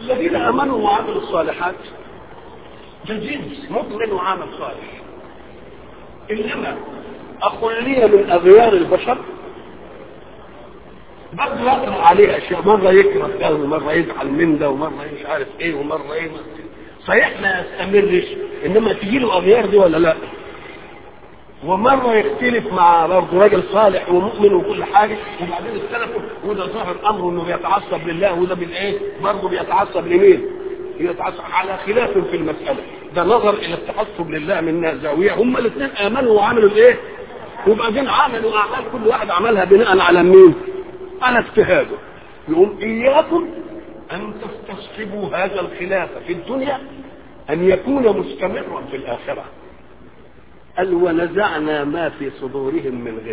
الذين امنوا وعملوا الصالحات ده جنس مؤمن وعمل صالح انما اخلي من اغيار البشر برضه يطرح عليه اشياء مره يكره ده ومره يزعل من ده ومره مش عارف ايه ومره ايه صحيح ما يستمرش انما تجي له اغيار دي ولا لا ومره يختلف مع برضه راجل صالح ومؤمن وكل حاجه وبعدين اختلفوا وده ظاهر امره انه بيتعصب لله وده بالايه برضه بيتعصب لمين؟ يتعصب على خلاف في المساله ده نظر الى التعصب لله من زاويه هم الاثنين امنوا وعملوا الايه؟ وبعدين عملوا اعمال كل واحد عملها بناء على مين؟ على اجتهاده يقوم اياكم ان تستصحبوا هذا الخلاف في الدنيا ان يكون مستمرا في الاخره قال ونزعنا ما في صدورهم من غل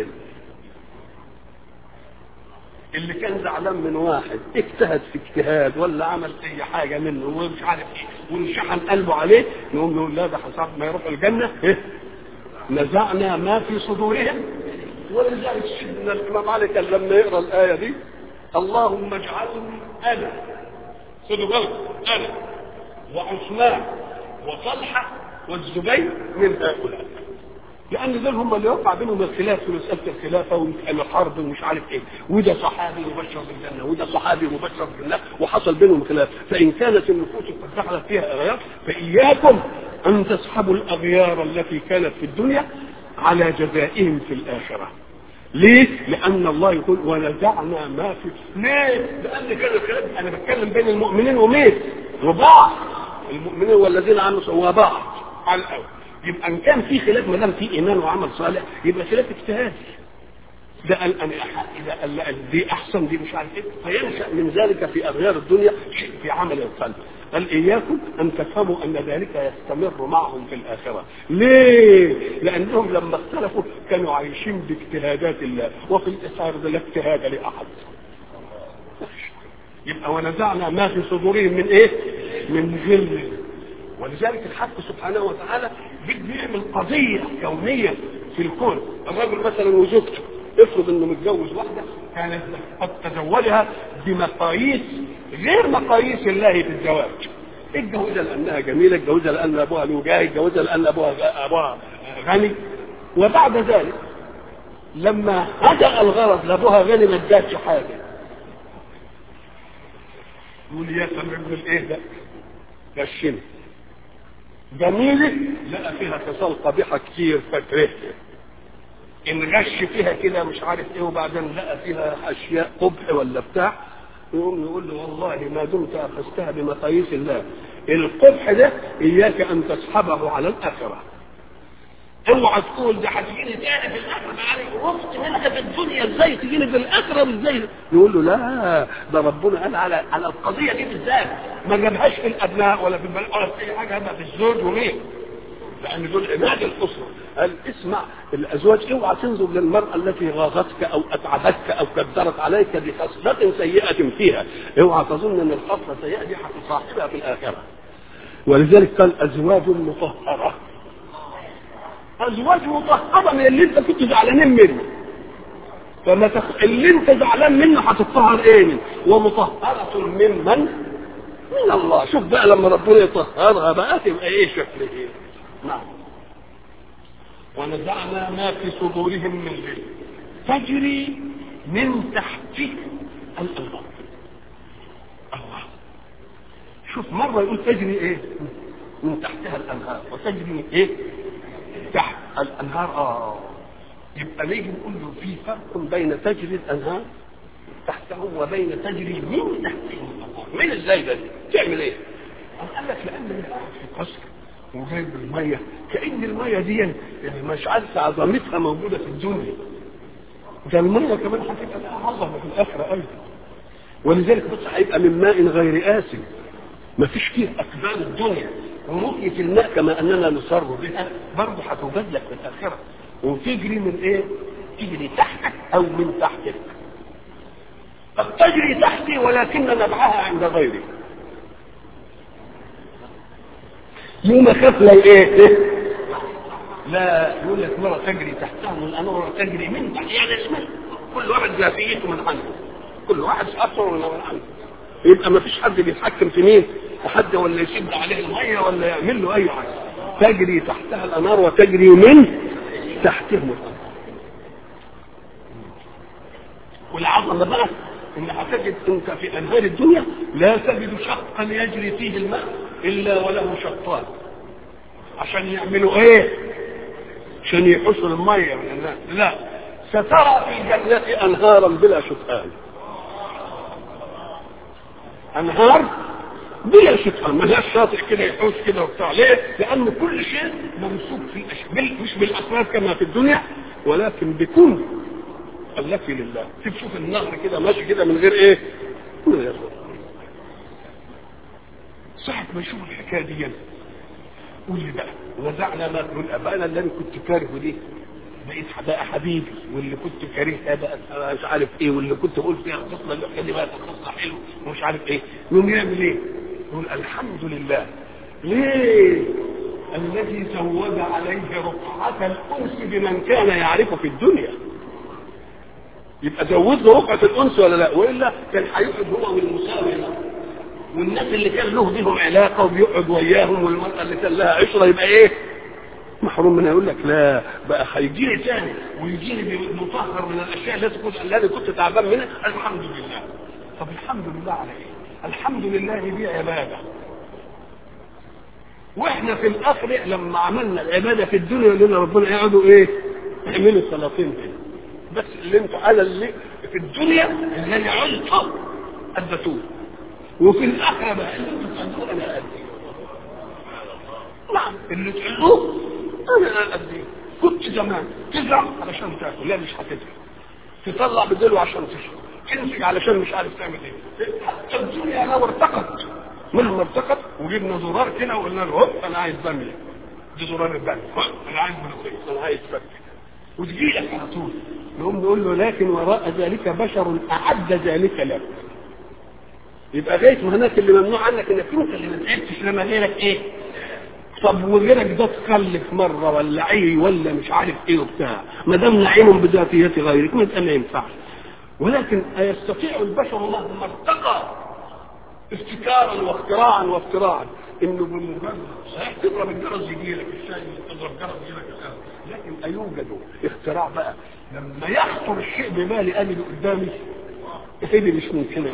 اللي كان زعلان من واحد اجتهد في اجتهاد ولا عمل اي حاجه منه ومش عارف ايه وانشحن قلبه عليه نقوم نقول لا ده حصل ما يروح الجنه إيه؟ نزعنا ما في صدورهم ولذلك سيدنا الامام علي كان لما يقرا الايه دي اللهم اجعلني انا خدوا بالكم انا وعثمان وطلحه والزبير من هؤلاء لان دول هم اللي وقع بينهم الخلاف في مساله الخلافه والحرب ومش عارف ايه وده صحابي مبشر بالجنه وده صحابي مبشر بالله وحصل بينهم خلاف فان كانت النفوس قد دخلت فيها اغيار فاياكم ان تسحبوا الاغيار التي كانت في الدنيا على جزائهم في الاخره ليه؟ لأن الله يقول ونزعنا ما في ليه؟ لأن كان الخلاف أنا بتكلم بين المؤمنين ومين؟ وبعض المؤمنين والذين عملوا وبعض على الأول يبقى ان كان في خلاف ما دام في ايمان وعمل صالح يبقى خلاف اجتهاد ده قال انا اذا قال دي احسن دي مش عارف ايه فينشا من ذلك في اغيار الدنيا شيء في عمل القلب قال اياكم ان تفهموا ان ذلك يستمر معهم في الاخره ليه لانهم لما اختلفوا كانوا عايشين باجتهادات الله وفي الاثار لا اجتهاد لاحد يبقى ونزعنا ما في صدورهم من ايه من غل ولذلك الحق سبحانه وتعالى بده يعمل قضية كونية في الكون الرجل مثلا وزوجته افرض انه متجوز واحدة كانت قد تزوجها بمقاييس غير مقاييس الله في الزواج اتجوزها لانها جميلة اتجوزها لان ابوها له جاه اتجوزها لان ابوها ابوها غني وبعد ذلك لما هدأ الغرض لابوها غني ما اداش حاجة يقول يا سلام ابن الايه ده غشني جميلة لقى فيها خصال قبيحة كتير فكرهت ان غش فيها كده مش عارف ايه وبعدين لقى فيها اشياء قبح ولا بتاع يقوم يقول له والله ما دمت اخذتها بمقاييس الله القبح ده اياك ان تسحبه على الاخره اوعى تقول ده هتجيني تاني في الاخره يعني وقت منها في الدنيا ازاي تجيني في الاخره ازاي يقول له لا ده ربنا قال على على القضيه دي بالذات ما جابهاش في الابناء ولا في البنات ولا في اي حاجه جابها في الزوج ومين لان دول عماد الاسره قال اسمع الازواج اوعى تنظر للمراه التي غاظتك او اتعبتك او كدرت عليك بخصله سيئه فيها اوعى تظن ان الخصله السيئه دي هتصاحبها في الاخره ولذلك قال ازواج مطهره ازواج مطهره من اللي انت كنت زعلانين منه فما تخ... اللي انت زعلان منه هتطهر ايه ومطهره ممن من الله شوف بقى لما ربنا يطهرها بقى تبقى ايه شكل ايه نعم ونزعنا ما في صدورهم من غل تجري من تحته الانهار الله شوف مره يقول تجري ايه من تحتها الانهار وتجري ايه تحت الانهار اه يبقى نيجي نقول له في فرق بين تجري الانهار تحته وبين تجري من تحته الانهار من ازاي ده تعمل ايه قال لك لان اللي قاعد في قصر وجايب الميه كان الميه دي يعني مش عارف عظمتها موجوده في الدنيا ده الميه كمان هتبقى لها عظمه في الاخره ايضا ولذلك بص هيبقى من ماء غير آسن ما فيش فيه أكباد الدنيا ورؤية الماء كما أننا نصر بها برضه هتوجد لك في الآخرة وتجري من إيه؟ تجري تحتك أو من تحتك قد تجري تحتي ولكن نبعها عند غيري يوم خاف لو ايه لا يقول لك مرة تجري تحتها والأمر تجري من تحت يعني اسمه كل واحد جافيته من عنده كل واحد أكثر من من عنده يبقى ما فيش حد بيتحكم في مين حد ولا يشد عليه الميه ولا يعمل له اي حاجه تجري تحتها الانهار وتجري من تحتهم الانهار والعظمه بقى ان هتجد انت في انهار الدنيا لا تجد شقا يجري فيه الماء الا وله شطان عشان يعملوا ايه عشان يحصوا الميه من الناس لا سترى في الجنة انهارا بلا شتان انهار بلا شتان ما هياش شاطئ كده يحوش كده وبتاع ليه؟ لان كل شيء ممسوك في الأش... مش بالاسباب كما في الدنيا ولكن بكون التي لله تشوف النهر كده ماشي كده من غير ايه؟ من غير صاحب ما يشوف الحكايه دي قول لي بقى نزعنا ما تقول ابانا اللي انا كنت كارهه دي بقيت بقى حبيبي واللي كنت كارهها بقى مش عارف ايه واللي كنت بقول فيها خصله اللي دي بقى خصله حلو ومش عارف ايه يقوم يعمل ايه؟ يقول الحمد لله ليه؟ الذي زود عليه رقعة الأنس بمن كان يعرفه في الدنيا يبقى زود له رقعة الأنس ولا لا وإلا كان هيقعد هو والمساوي والناس اللي كان له بيهم علاقة وبيقعد وياهم والمرأة اللي كان لها عشرة يبقى إيه محروم منها يقول لك لا بقى هيجي لي تاني ويجي لي مطهر من الاشياء التي كنت الذي كنت تعبان منها الحمد لله طب الحمد لله على ايه؟ الحمد لله دي عباده واحنا في الاخر لما عملنا العباده في الدنيا لنا ربنا يقعدوا ايه؟ اعملوا السلاطين دي بس اللي انتوا انا اللي في الدنيا اللي انا عزته اديتوه وفي الاخره بقى اللي انتوا تدوه انا اديه نعم اللي تعملوه انا اديه كنت زمان تزرع علشان تاكل لا مش هتزرع تطلع بدلو عشان تشرب تنسج علشان مش عارف تعمل ايه حتى الدنيا لو ارتقت مهما ارتقت وجبنا زرار كده وقلنا له هوب انا عايز باميه دي زرار الباميه هوب انا عايز ملوخيه انا عايز فتة وتجي لك على طول نقوم نقول له لكن وراء ذلك بشر اعد ذلك لك يبقى غايه هناك اللي ممنوع عنك انك انت اللي ما تعبتش لما غيرك ايه طب وغيرك ده تخلف مره ولا عي ولا مش عارف ايه وبتاع ما دام نعيم بذاتيه غيرك ما ما ينفعش ولكن أيستطيع البشر مهما ارتقى ابتكارا واختراعا وافتراعا انه بالمجرد صحيح تضرب الجرس يجي لك الشاي تضرب جرس يجي لك الشاي لكن ايوجد اختراع بقى لما يخطر الشيء ببالي انا اللي قدامي ايه اللي مش ممكن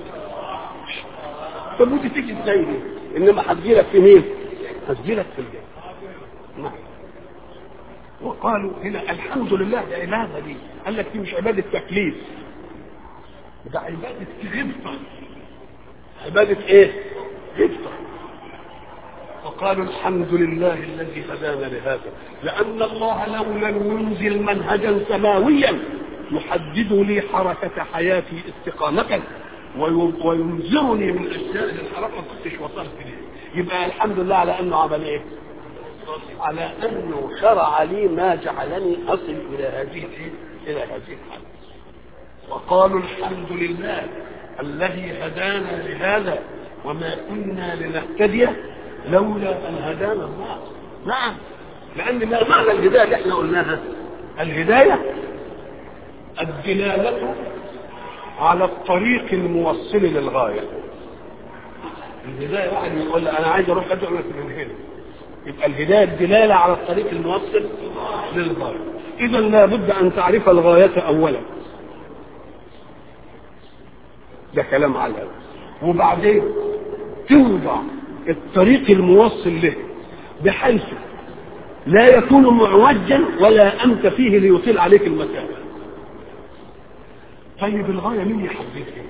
طب ودي تيجي ازاي دي؟ انما هتجيلك في مين؟ هتجيلك في الجنة نعم وقالوا هنا الحمد لله ده عباده دي قال لك دي مش عباده تكليف ده عباده غبطه عباده ايه؟ غبطه وقالوا الحمد لله الذي هدانا لهذا لان الله لو لم ينزل منهجا سماويا يحدد لي حركه حياتي استقامه وينذرني من الاشياء اللي الحركه ما كنتش وصلت ليه يبقى الحمد لله على انه عمل ايه؟ على انه شرع لي ما جعلني اصل الى هذه الى هذه الحاله وقالوا الحمد لله الذي هدانا لهذا وما كنا لنهتدي لولا ان هدانا الله نعم لان ما معنى الهدايه اللي احنا قلناها الهدايه الدلاله على الطريق الموصل للغايه الهدايه واحد يقول انا عايز اروح ادعو من هنا يبقى الهدايه الدلاله على الطريق الموصل للغايه اذا لابد ان تعرف الغايه اولا ده كلام على الأول. وبعدين توضع الطريق الموصل له بحيث لا يكون معوجا ولا انت فيه ليطيل عليك المسافه طيب الغايه مين يحددها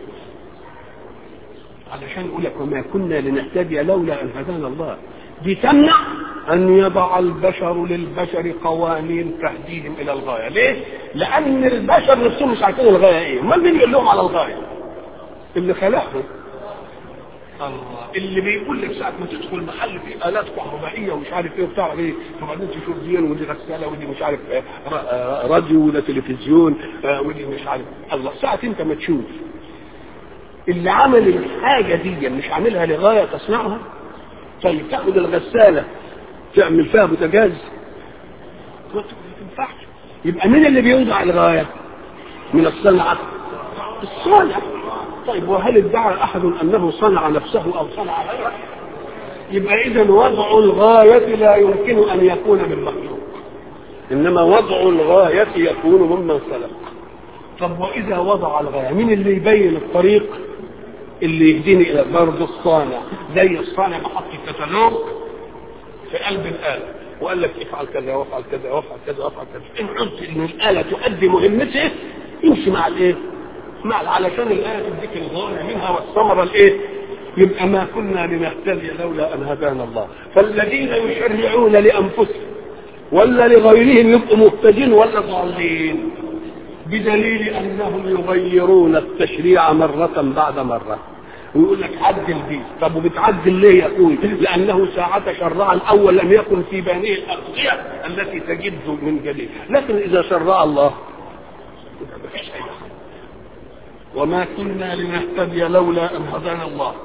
علشان يقول لك وما كنا لنهتدي لولا ان هدانا الله دي تمنع ان يضع البشر للبشر قوانين تهديهم الى الغايه ليه لان البشر نفسهم مش عارفين الغايه ايه امال مين يقول لهم على الغايه اللي خلقهم الله اللي بيقول لك ساعه ما تدخل محل فيه الات كهربائيه ومش عارف ايه وبتاع ايه وبعدين تشوف دي ودي غساله ودي مش عارف إيه راديو وده تلفزيون ودي مش عارف الله ساعه انت ما تشوف اللي عمل الحاجه دي مش عاملها لغايه تصنعها طيب تاخد الغساله تعمل فيها بوتاجاز ما تنفعش يبقى مين اللي بيوضع الغايه من الصنعه الصانع طيب وهل ادعى احد انه صنع نفسه او صنع غيره يبقى اذا وضع الغايه لا يمكن ان يكون من مخلوق انما وضع الغايه يكون ممن سلف طب واذا وضع الغايه مين اللي يبين الطريق اللي يهديني الى برضه الصانع زي الصانع ما حط الكتالوج في قلب الاله وقال لك افعل كذا وافعل كذا وافعل كذا وافعل كذا ان قلت ان الاله تؤدي مهمتها امشي مع الايه؟ مع علشان الايه تديك الغايه منها والثمره الايه؟ يبقى ما كنا لنهتدي لولا ان هدانا الله فالذين يشرعون لانفسهم ولا لغيرهم يبقوا مهتدين ولا ضالين بدليل انهم يغيرون التشريع مرة بعد مرة ويقول لك عدل دي طب وبتعدل ليه يا اخوي لانه ساعة شرع الاول لم يكن في بانه الاغذية التي تجد من جديد لكن اذا شرع الله مفيش اي وما كنا لنهتدي لولا ان هدانا الله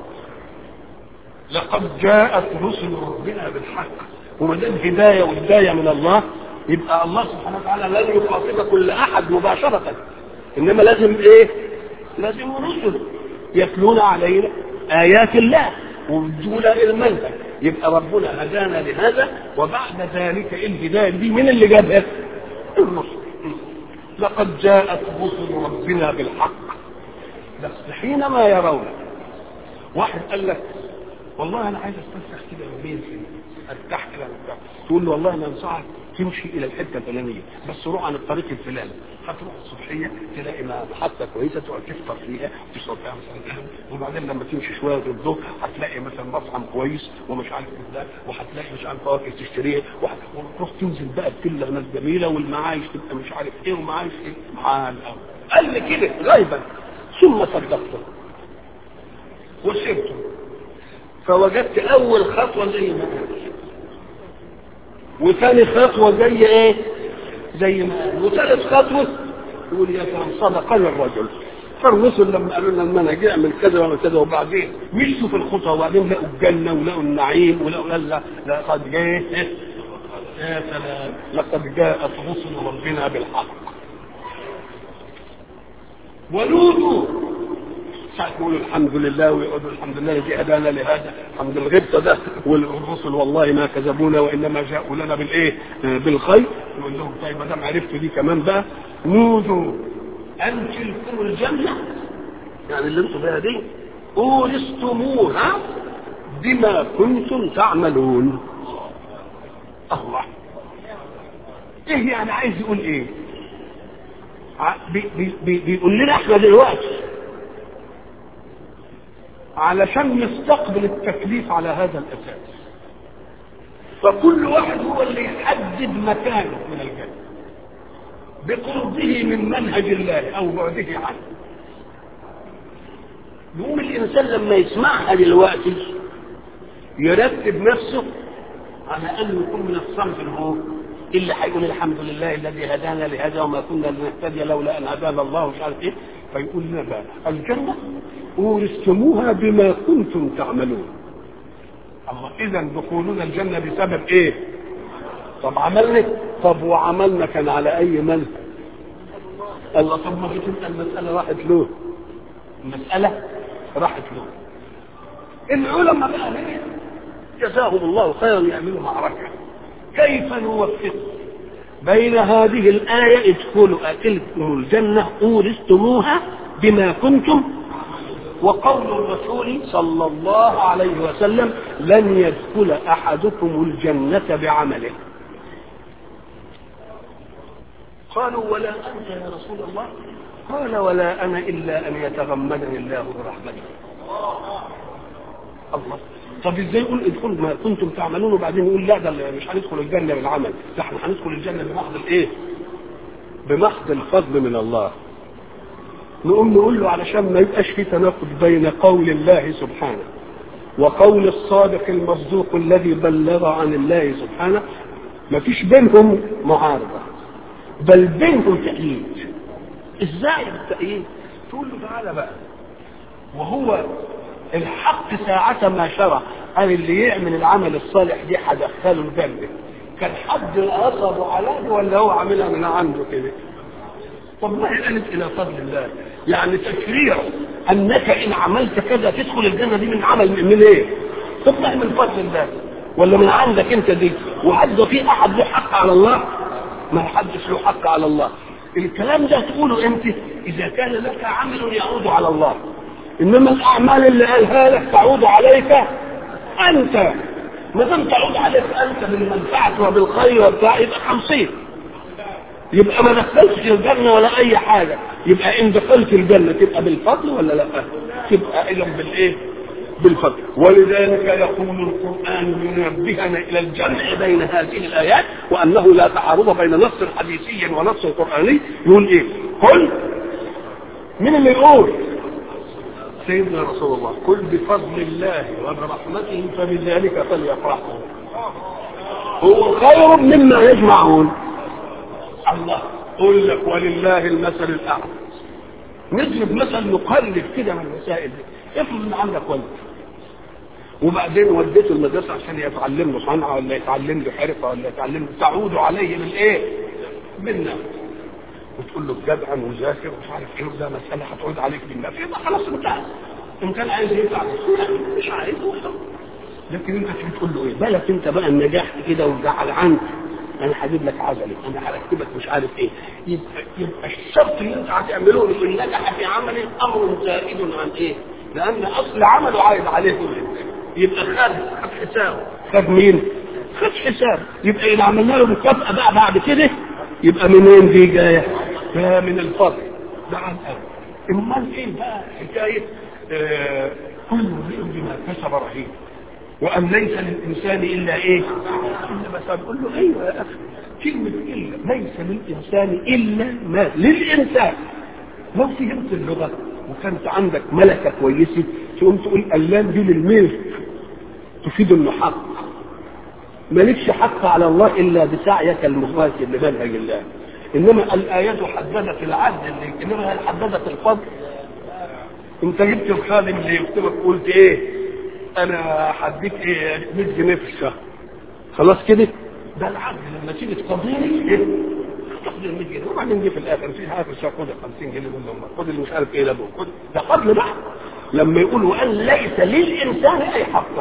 لقد جاءت رسل ربنا بالحق وما دام هدايه وهدايه من الله يبقى الله سبحانه وتعالى لن يخاطب كل احد مباشره انما لازم ايه؟ لازم رسل يتلون علينا ايات الله ويدونا المنهج يبقى ربنا هدانا لهذا وبعد ذلك الهدايه دي من اللي جابها؟ الرسل لقد جاءت رسل ربنا بالحق بس حينما يرون واحد قال لك والله انا عايز استفسح كده يومين ارتاح كده وبتاع تقول له والله انا انصحك تمشي الى الحته الفلانيه بس روح عن الطريق الفلاني هتروح الصبحيه تلاقي محطه كويسه تقعد تفطر فيها تشرب فيها مثلا قهوه وبعدين لما تمشي شويه الظهر هتلاقي مثلا مطعم كويس ومش عارف ده وهتلاقي مش عارف فواكه تشتريها وتروح تنزل بقى بكل ناس جميله والمعايش تبقى مش عارف ايه ومعايش ايه مع قال لي كده غيبا ثم صدقته وسبته فوجدت اول خطوه زي ما قلت وثاني خطوه زي ايه زي ما قال وثالث خطوه يقول يا كان صدقني الرجل فالرسل لما قالوا لنا المنهج اعمل كذا واعمل كذا وبعدين مشوا في الخطى وبعدين لقوا الجنه ولقوا النعيم ولقوا لا لقد جاء يا سلام لقد جاءت رسل ربنا بالحق ولوطوا ساعة يقولوا الحمد لله ويقولوا الحمد لله الذي هدانا لهذا الحمد الغبطة ده والرسل والله ما كذبونا وانما جاءوا لنا بالايه؟ بالخير يقول لهم طيب ما دام عرفتوا دي كمان بقى نودوا ان تلكم الجنة يعني اللي انتم بها دي اورثتموها بما كنتم تعملون الله ايه يعني عايز يقول ايه؟ بي بي بي بيقول لنا احنا دلوقتي علشان نستقبل التكليف على هذا الاساس فكل واحد هو اللي يحدد مكانه من الجنه بقربه من منهج الله او بعده عنه يقوم الانسان لما يسمعها دلوقتي يرتب نفسه على انه يكون من الصنف اللي هو اللي هيقول الحمد لله الذي هدانا لهذا وما كنا لنهتدي لولا ان هدانا الله ومش عارف ايه فيقول لنا بقى الجنه اورثتموها بما كنتم تعملون الله اذا دخولنا الجنه بسبب ايه طب عملنا طب وعملنا كان على اي منهج الله طب ما تبقى المساله راحت له المساله راحت له العلماء بقى ليه جزاهم الله خيرا يعملوا معركه كيف نوفق بين هذه الآية ادخلوا أتلكم الجنة أورثتموها بما كنتم وقول الرسول صلى الله عليه وسلم لن يدخل أحدكم الجنة بعمله قالوا ولا أنت يا رسول الله قال ولا أنا إلا أن يتغمدني الله برحمته الله طب ازاي يقول ادخلوا ما كنتم تعملون وبعدين يقول لا ده مش هندخل الجنه بالعمل ده احنا هندخل الجنه بمحض الايه؟ بمحض الفضل من الله نقوم نقول له علشان ما يبقاش في تناقض بين قول الله سبحانه وقول الصادق المصدوق الذي بلغ عن الله سبحانه ما فيش بينهم معارضه بل بينهم تأييد ازاي التأييد؟ تقول له تعالى بقى وهو الحق ساعة ما شرع قال اللي يعمل العمل الصالح دي هدخله الجنة كان حد أصبه عليه ولا هو عاملها من عنده كده طب ما هي قالت إلى فضل الله يعني تشريعه انك ان عملت كذا تدخل الجنه دي من عمل من ايه؟ تطلع من فضل الله ولا من عندك انت دي وحد في احد له حق على الله؟ ما حدش له حق على الله الكلام ده تقوله انت اذا كان لك عمل يعود على الله انما الاعمال اللي قالها لك تعود عليك انت ما دام تعود عليك انت بالمنفعه وبالخير وبتاع يبقى خمسين يبقى ما دخلتش الجنه ولا اي حاجه يبقى ان دخلت الجنه تبقى بالفضل ولا لا تبقى اذا بالايه بالفضل ولذلك يقول القرآن ينبهنا إلى الجمع بين هذه الآيات وأنه لا تعارض بين نص حديثي ونص قرآني يقول إيه؟ قل من اللي يقول؟ سيدنا رسول الله قل بفضل الله وبرحمته فبذلك فليفرحوا هو خير مما يجمعون الله قل لك ولله المثل الأعلى نضرب مثل نقلب كده من المسائل دي افرض ان عندك ولد وبعدين وديته المدرسه عشان يتعلم له صنعه ولا يتعلم له حرفه ولا يتعلم له تعود عليه بالايه؟ بالنفع وتقول له جدعا وذاكر ومش عارف ايه وده مساله هتعود عليك بالنفع يبقى خلاص انتهى ان كان عايز ينفع مش عايز لكن انت مش بتقول له ايه بالك انت بقى النجاح كده وزعل عنك انا هجيب لك عزلي انا هركبك مش عارف ايه يبقى, يبقى الشرط اللي انت هتعمله له ان نجح في عمله امر زائد عن ايه؟ لان اصل عمله عايد عليه يبقى خد خد حسابه خد مين؟ خد حساب يبقى اذا عملنا له مكافاه بقى بعد كده يبقى منين دي جايه؟ جايه من الفضل ده عن الاول امال ايه بقى حكايه آه كل امرئ بما كسب رهين وأن ليس للإنسان إلا إيه؟ إلا بس بقول له أيوه يا أخي كلمة إلا ليس للإنسان إلا ما للإنسان لو فهمت اللغة وكانت عندك ملكة كويسة تقوم تقول اللام دي للملك تفيد إنه حق مالكش حق على الله إلا بسعيك المواسي لمنهج الله إنما الآيات حددت العدل إنما هل حددت الفضل أنت جبت الخادم اللي يكتبك قلت إيه؟ انا هديك ايه 100 جنيه في الشهر خلاص كده ده العدل لما تيجي تقضيني ايه تاخد ال 100 جنيه وبعدين جه في الاخر في حاجه في الشهر خد ال 50 جنيه منهم خد اللي مش عارف ايه لابوك خد ده فضل بقى لما يقول وان ليس للانسان اي حق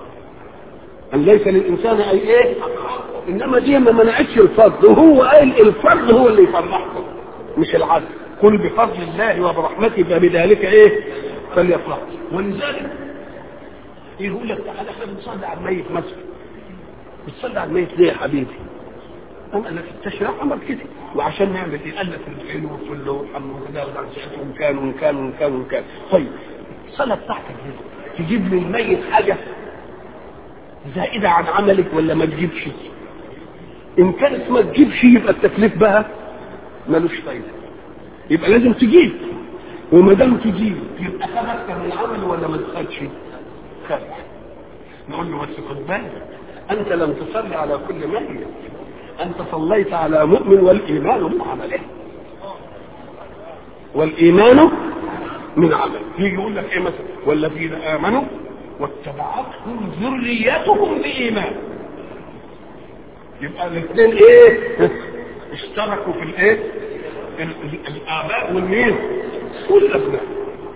ان ليس للانسان اي ايه انما دي ما منعتش الفضل وهو قال الفضل هو اللي يفرحكم مش العدل قل بفضل الله وبرحمته فبذلك ايه فليفرح ولذلك يقول لك تعالى احنا بنصلي على الميت مثلا بتصلي على الميت ليه يا حبيبي؟ أنا قال لك التشريع أمر كده وعشان نعمل إيه؟ قال لك الحلو وكله والحمد لله وده وإن كان وإن كان وإن كان وإن كان طيب الصلاة بتاعتك دي تجيب للميت حاجة زائدة عن عملك ولا ما تجيبش؟ إن كانت ما تجيبش يبقى التكليف بقى ملوش فايدة يبقى لازم تجيب وما دام تجيب يبقى خد أكتر من العمل ولا ما تخدش؟ خد نقول له بس خد بالك انت لم تصلي على كل ميت انت صليت على مؤمن والايمان من عمله والايمان من عمله يجي يقول لك ايه مثلا والذين امنوا واتبعتهم ذريتهم بايمان يبقى الاثنين ايه اشتركوا في الايه الاباء والمين والابناء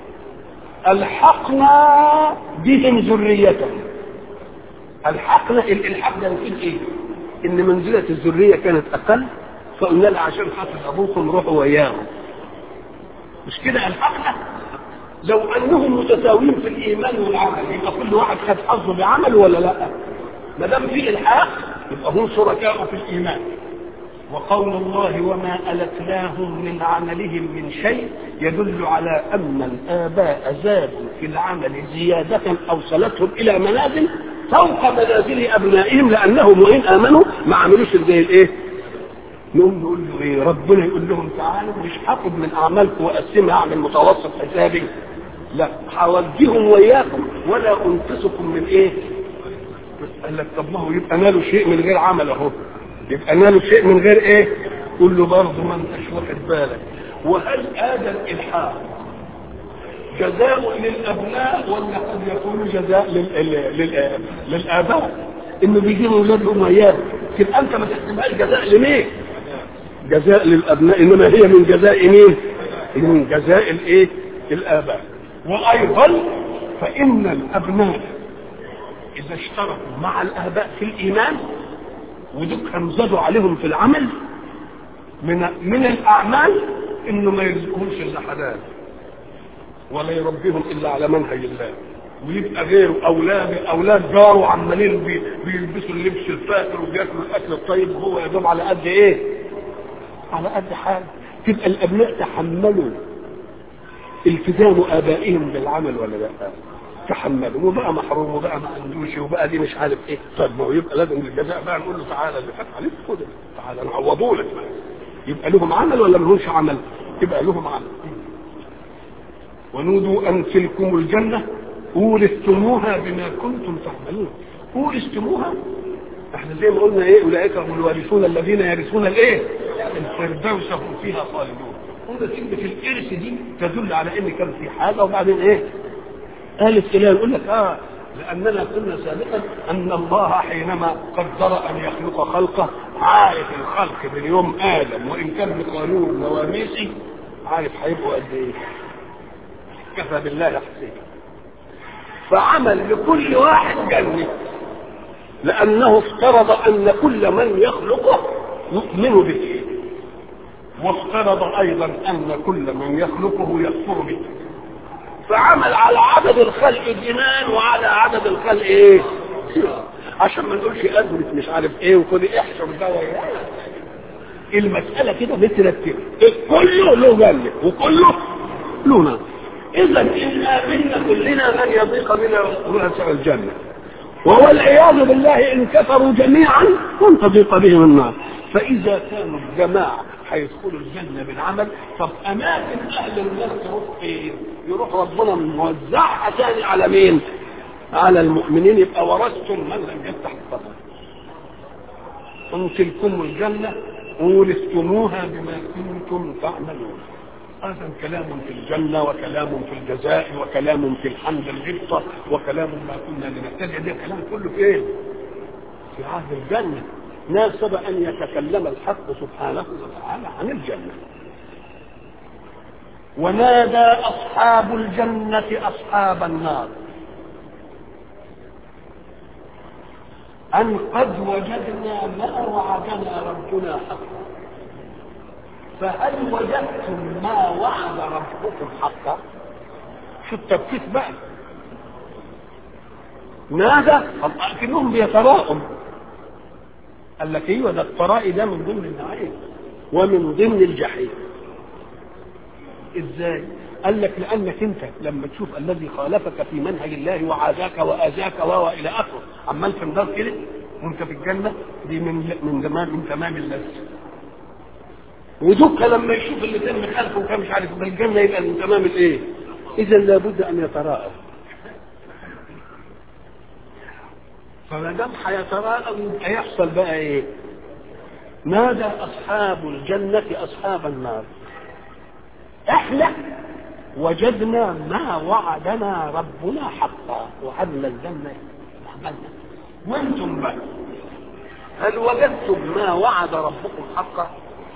الحقنا بهم ذريتهم الحقنا الالحاق ده نقول ايه ان منزله الذريه كانت اقل فقلنا لها عشان خاطر ابوكم روحوا وياهم مش كده الحقنا لو انهم متساويين في الايمان والعمل يبقى كل واحد خد حظه بعمله ولا لا ما دام في الحاق يبقى هم شركاء في الايمان وقول الله وما ألتناهم من عملهم من شيء يدل على أن الآباء زادوا في العمل زيادة أوصلتهم إلى منازل فوق منازل أبنائهم لأنهم وإن آمنوا ما عملوش زي الإيه؟ نقوم نقول له إيه؟ ربنا يقول لهم تعالوا مش هاخد من أعمالكم وأقسمها أعمل متوسط حسابي لا هوجههم وإياكم ولا أنقصكم من إيه؟ قال لك طب ما هو يبقى نالوا شيء من غير عمل أهو يبقى نالوا شيء من غير ايه قول له برضه ما انتش واخد بالك وهل هذا الالحاق جزاء للابناء ولا قد يكون جزاء لل... لل... للاباء انه بيجيبوا اولادهم ايام تبقى انت ما تحسبهاش جزاء لمين جزاء للابناء انما هي من جزاء مين من جزاء الايه الاباء وايضا فان الابناء اذا اشتركوا مع الاباء في الايمان ودول زادوا عليهم في العمل من من الاعمال انه ما يرزقهمش الا حلال ولا يربيهم الا على منهج الله ويبقى غيره اولاد اولاد جاره عمالين بي- بيلبسوا اللبس الفاخر وبياكلوا الاكل الطيب وهو يا دوب على قد ايه؟ على قد حاله تبقى الابناء تحملوا التزام ابائهم بالعمل ولا لا؟ تحملوا وبقى محروم وبقى ما عندوش وبقى دي مش عارف ايه طيب ما هو يبقى لازم الجزاء بقى نقول له تعالى اللي فات عليك خد تعالى نعوضوا لك بقى. يبقى لهم عمل ولا ملهمش عمل؟ يبقى لهم عمل ونودوا أن تلكم الجنة أورثتموها بما كنتم تعملون أورثتموها احنا زي ما قلنا ايه اولئك هم الوارثون الذين يرثون الايه الفردوس هم فيها خالدون قلنا كلمة الإرث دي تدل على إن كان في حاجة وبعدين إيه؟ قالت إله يقول لك آه لأننا قلنا سابقا أن الله حينما قدر أن يخلق خلقه عارف الخلق من يوم آدم وإن كان بقانون نواميسي عارف هيبقوا قد إيه؟ كفى بالله حسيبا فعمل لكل واحد جنة لأنه افترض أن كل من يخلقه يؤمن به وافترض أيضا أن كل من يخلقه يكفر به فعمل على عدد الخلق جنان وعلى عدد الخلق ايه عشان ما نقولش ادرس مش عارف ايه وخد احسب ده المسألة كده مترتبة كله له جنة وكله له نار إذا إن آمنا كلنا أن يضيق بنا رؤساء الجنة وهو العياذ بالله إن كفروا جميعا لن تضيق بهم النار فإذا كانوا الجماعة هيدخلوا الجنة بالعمل طب أماكن أهل النار تروح فين؟ يروح ربنا موزعها تاني على مين؟ على المؤمنين يبقى ورثتم من لم يفتح القبر أن تلكم الجنة ورثتموها بما كنتم تعملون هذا كلام في الجنة وكلام في الجزاء وكلام في الحمد الغبطة وكلام ما كنا لنبتدع ده كلام كله في ايه؟ في عهد الجنة ناسب أن يتكلم الحق سبحانه وتعالى عن الجنة ونادى أصحاب الجنة أصحاب النار أن قد وجدنا ما وعدنا ربنا حقا فهل وجدتم ما وعد ربكم حقا شو التبكيت بقى نادى كأنهم بيتراءم قال لك ايوه ده الطرائي ده من ضمن النعيم ومن ضمن الجحيم ازاي قال لك لانك انت لما تشوف الذي خالفك في منهج الله وعاداك واذاك و الى اخره عمال في النار كده وانت في الجنه دي من من زمان من تمام اللذه ودك لما يشوف اللي كان مخالفه وكان مش عارف بالجنه يبقى من تمام الايه؟ اذا لابد ان يتراءى فما دام هيتراءى يبقى يحصل بقى ايه؟ نادى اصحاب الجنه اصحاب النار احنا وجدنا ما وعدنا ربنا حقا وعدنا الجنه عملنا وانتم بقى هل وجدتم ما وعد ربكم حقا؟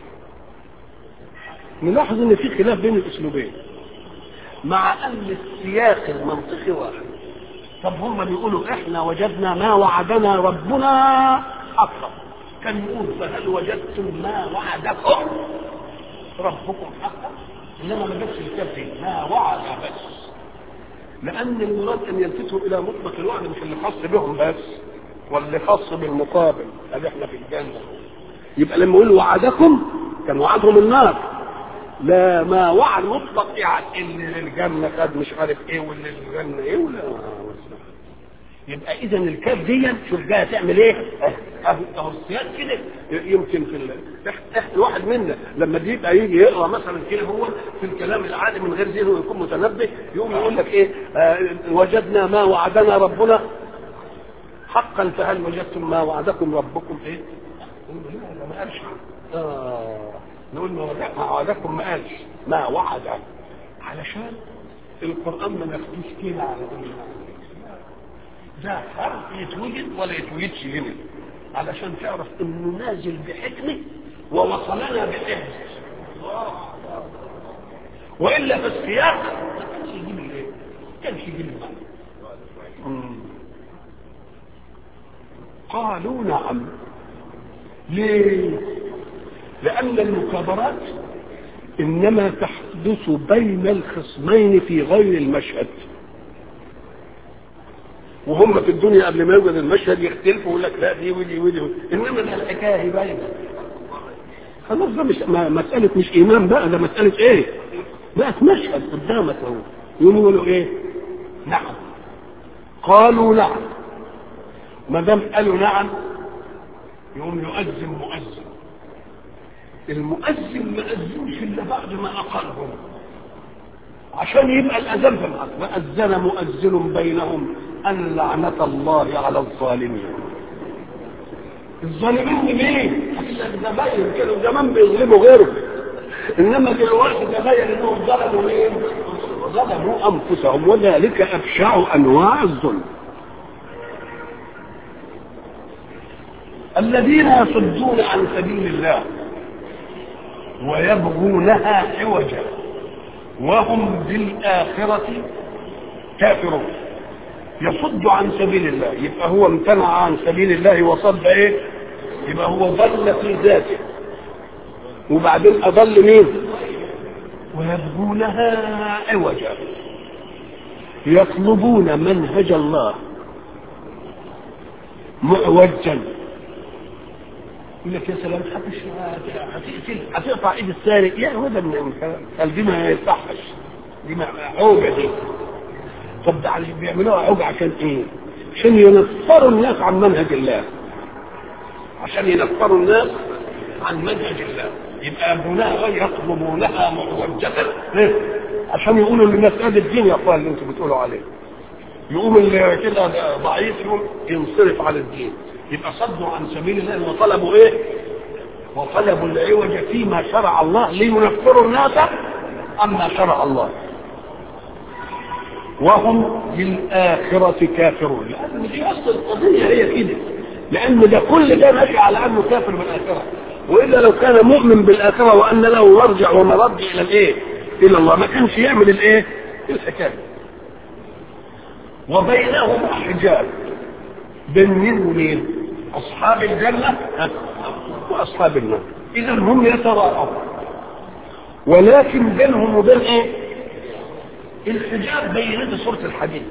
نلاحظ ان في خلاف بين الاسلوبين مع ان السياق المنطقي واحد طب هم بيقولوا احنا وجدنا ما وعدنا ربنا حقا كان يقول فهل وجدتم ما وعدكم ربكم حقا انما ما جابش الكافي ما وعد بس لان المراد ان يلفتوا الى مطلق الوعد مش اللي خاص بهم بس واللي خاص بالمقابل اللي احنا في الجنه يبقى لما يقول وعدكم كان وعدهم النار لا ما وعد مطلق يعني اللي الجنه خد مش عارف ايه واللي الجنه ايه ولا يبقى اذا الكاف دي شوف جايه تعمل ايه؟ اهو السياق كده يمكن في ال... الواحد منا لما بيبقى يجي يقرا مثلا كده هو في الكلام العادي من غير ذهنه ويكون متنبه يقوم يقول لك ايه؟ آه وجدنا ما وعدنا ربنا حقا فهل وجدتم ما وعدكم ربكم ايه؟ لا ما قالش آه نقول ما وعدكم ما قالش ما وعد علشان القرآن ما ناخدوش كده على كل ده حرف يتوجد ولا يتوجدش هنا علشان تعرف انه نازل بحكمه ووصلنا بحفظ والا في السياق ما كانش يجيب الايه كانش يجيب المعنى قالوا نعم ليه لأن المكابرات إنما تحدث بين الخصمين في غير المشهد وهم في الدنيا قبل ما يوجد المشهد يختلفوا يقول لك لا دي ودي ودي انما ده الحكايه باينه خلاص ده مش ما مساله مش ايمان بقى ده مساله ايه؟ بقت مشهد قدامك اهو يقوموا يقولوا ايه؟ نعم قالوا نعم ما دام قالوا نعم يقوم يؤذن مؤذن المؤذن ما أذنش إلا بعد ما أقرهم عشان يبقى الأذان في الحق وأذن مؤذن بينهم أن لعنة الله على الظالمين الظالمين مين؟ زمان كانوا زمان بيظلموا غيره انما دلوقتي تبين انهم ظلموا مين؟ ظلموا انفسهم وذلك ابشع انواع الظلم الذين يصدون عن سبيل الله ويبغونها عوجا وهم بالآخرة كافرون يصد عن سبيل الله يبقى هو امتنع عن سبيل الله وصد ايه يبقى هو ضل في ذاته وبعدين اضل مين ويبغونها عوجا يطلبون منهج الله معوجا يقول لك يا سلام هتقتل هتقطع ايد السارق يا هو ده قال دي ما يصحش دي ما عوجه دي طب ده بيعملوها عوجه عشان ايه؟ عشان ينفروا الناس عن منهج الله عشان ينفروا الناس عن منهج الله يبقى يبنونها يطلبونها معوجة عشان يقولوا للناس ادي الدين يا اخوان اللي انتم بتقولوا عليه يقوم اللي كده ضعيف يقوم ينصرف على الدين يبقى صدوا عن سبيل الله وطلبوا ايه وطلبوا العوج فيما شرع الله لينفروا الناس عما شرع الله وهم للآخرة كافرون لأن دي أصل القضية هي كده لأن ده كل ده ماشي على أنه كافر بالآخرة وإلا لو كان مؤمن بالآخرة وأن له مرجع ومرد إلى الإيه؟ إلى الله ما كانش يعمل الإيه؟ الحكاية وبينهم حجاب بين مين ومين؟ أصحاب الجنة وأصحاب النار إذا هم يتراءون ولكن بينهم وبين إيه؟ الحجاب بينته سورة الحديد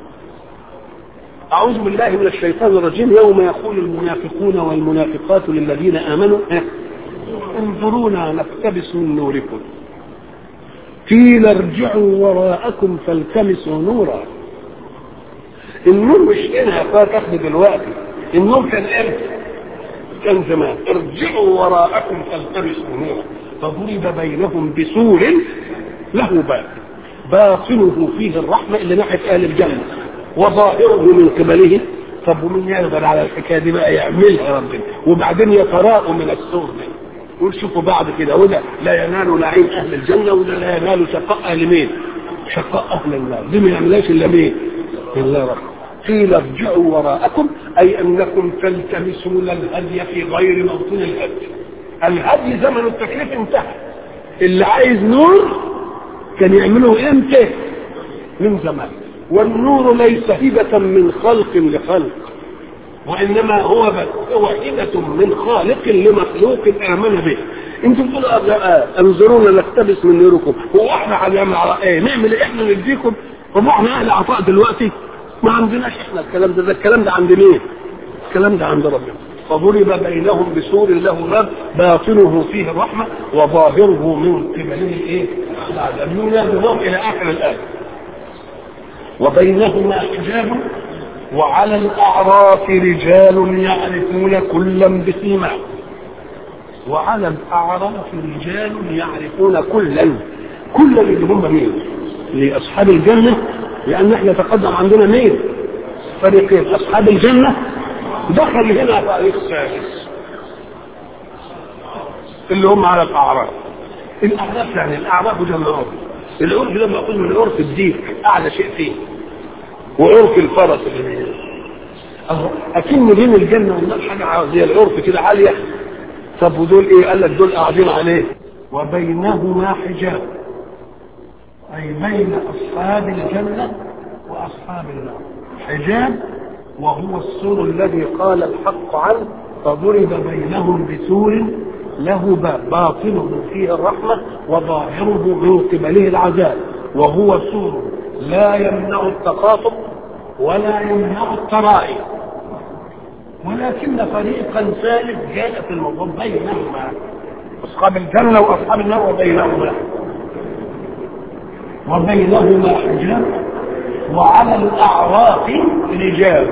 أعوذ بالله من الشيطان الرجيم يوم يقول المنافقون والمنافقات للذين آمنوا انظرونا نقتبس من نوركم قيل ارجعوا وراءكم فالتمسوا نورا النور مش هنا فاتخذ دلوقتي النور كان امتى كان زمان ارجعوا وراءكم فالتمسوا نورا فضرب بينهم بسور له باب باطنه فيه الرحمة اللي ناحية أهل الجنة وظاهره من قبله طب ومين يقدر على الحكاية دي بقى يعملها ربنا وبعدين يتراءوا من السور ده يقول شوفوا بعض كده وده لا ينال نعيم أهل الجنة وده لا ينال شقاء أهل مين شقاء أهل النار دي ما يعملهاش إلا مين إلا رب قيل ارجعوا وراءكم أي أنكم تلتمسون الهدي في غير موطن الهدي الهدي زمن التكليف انتهى اللي عايز نور كان يعمله امتى من زمان والنور ليس هبة من خلق لخلق وإنما هو هو هبة من خالق لمخلوق آمن به انتم تقولوا انظرونا نقتبس من نوركم هو احنا هنعمل على ايه نعمل ايه احنا نديكم طب احنا اهل عطاء دلوقتي ما عندناش احنا الكلام ده ده الكلام ده عند مين الكلام ده عند ربنا فضرب بينهم بسور له باب باطنه فيه الرحمه وظاهره من قبله الايه؟ العذاب ينادهم الى اخر الايه وبينهما حجاب وعلى الاعراف رجال يعرفون كلا بسيماهم وعلى الاعراف رجال يعرفون كلا كلا اللي هم مين؟ لاصحاب الجنه لان احنا تقدم عندنا مين؟ فريقين اصحاب الجنه دخل هنا فريق ثالث اللي هم على الاعراف الاعراف يعني الاعراف جمع عرف العرف ده مأخوذ من عرف الديك اعلى شيء فيه وعرف الفرس اللي اهو اكن بين الجنه والنار حاجه زي العرف كده عاليه طب ودول ايه قال لك دول قاعدين عليه وبينهما حجاب اي بين اصحاب الجنه أصحاب النار حجاب وهو السور الذي قال الحق عنه فضرب بينهم بسور له باب باطنه فيه الرحمة وظاهره من قبله العذاب وهو سور لا يمنع التخاطب ولا يمنع الترائي ولكن فريقا ثالث جاء في الموضوع بينهما اصحاب الجنه واصحاب النار وبينهما وبينهما حجاب وعلى الاعراف رجال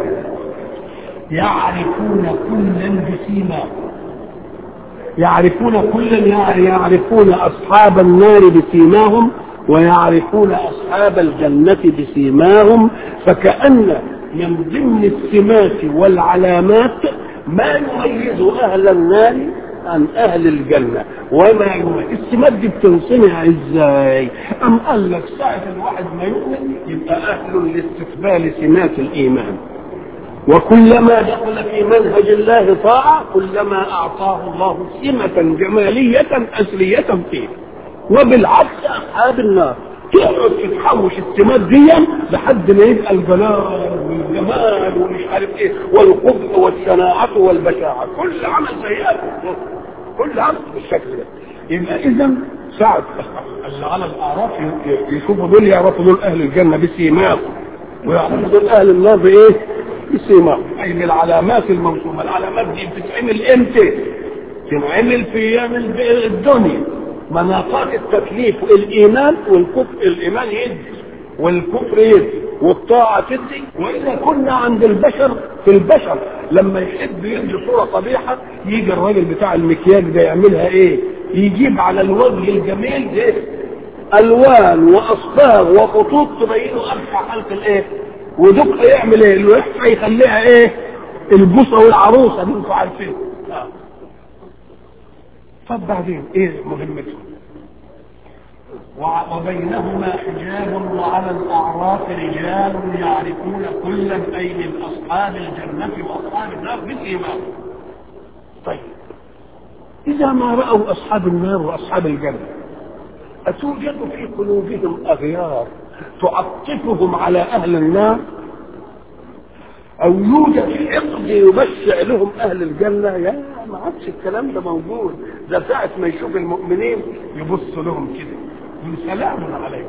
يعرفون كلا بسيماهم يعرفون كلا يعني يعرفون اصحاب النار بسيماهم ويعرفون اصحاب الجنه بسيماهم فكان من ضمن السمات والعلامات ما يميز اهل النار عن اهل الجنه وما يميز السمات دي بتنصنع ازاي ام قال لك ساعه الواحد ما يؤمن يبقى اهل لاستقبال سمات الايمان وكلما دخل في منهج الله طاعه كلما اعطاه الله سمه جماليه اثريه فيه وبالعكس اصحاب النار تقعد تتحوش السمات دي لحد ما يبقى الجلال والجمال ومش عارف ايه والقبح والشناعة والبشاعة كل عمل سيئات كل عمل بالشكل ده يبقى اذا ساعة اللي على الاعراف يشوفوا دول يعرفوا دول اهل الجنة بسيماهم ويعرفوا دول اهل النار بايه؟ بسيماهم اي من العلامات الموسومة العلامات دي بتتعمل امتى؟ تنعمل في ايام الدنيا مناطات التكليف الايمان والكفر الايمان يدي والكفر يدي والطاعة تدي وإذا كنا عند البشر في البشر لما يحب يدي صورة قبيحة يجي الراجل بتاع المكياج ده يعملها إيه؟ يجيب على الوجه الجميل ده ألوان وأصباغ وخطوط تبينه أبشع خلق الإيه؟ ودق يعمل إيه؟ الوحة يخليها إيه؟ البوصة والعروسة دي أنتوا عارفين آه. طب بعدين ايه مهمته وبينهما حجاب وعلى الاعراف رجال يعرفون كلا اي من اصحاب الجنه واصحاب النار بالايمان طيب اذا ما راوا اصحاب النار واصحاب الجنه اتوجد في قلوبهم اغيار تعطفهم على اهل النار او يوجد حقد يبشع لهم اهل الجنه يا ما عادش الكلام ده موجود ده ساعه ما يشوف المؤمنين يبص لهم كده يقول سلام عليكم